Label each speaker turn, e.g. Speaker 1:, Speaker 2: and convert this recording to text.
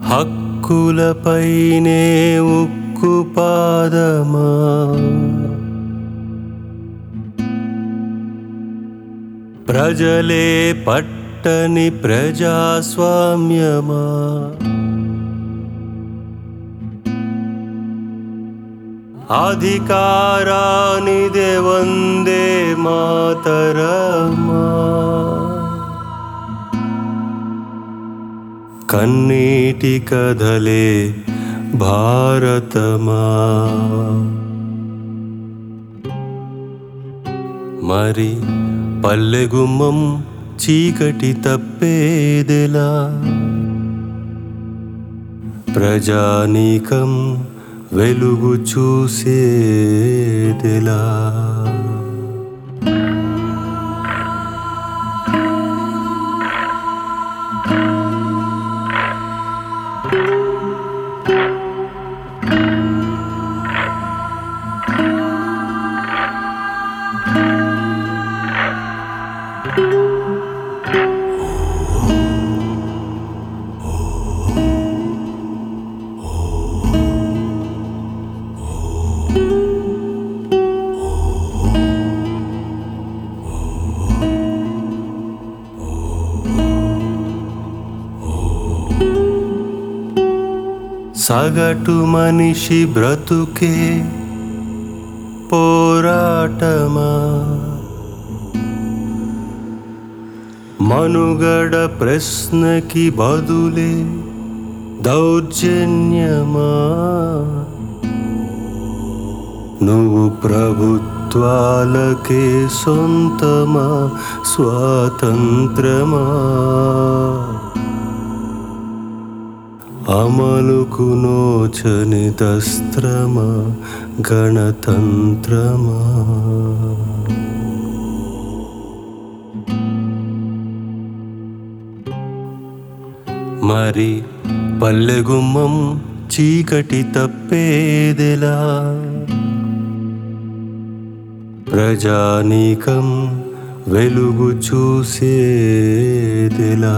Speaker 1: హక్కులపైనే ఉక్కు పాదమా ప్రజలే పట్టని ప్రజాస్వామ్యమా అధికారానిదే వందే మాతరమా కన్నీటి కథలే భారతమా మరి పల్లెగుమ్మం చీకటి తప్పేదెలా ప్రజానీకం వెలుగు చూసేదెలా సగటు మనిషి బ్రతుకే పోరాటమా మనుగడ ప్రశ్నకి బదులే దౌర్జన్యమా నువ్వు ప్రభుత్వాలకే సొంతమా స్వాతంత్రమా అమలుకు నోచని దస్త్రమా గణతంత్రమా మరి పల్లెగుమ్మం చీకటి తప్పేదెలా ప్రజానీకం వెలుగు చూసేదెలా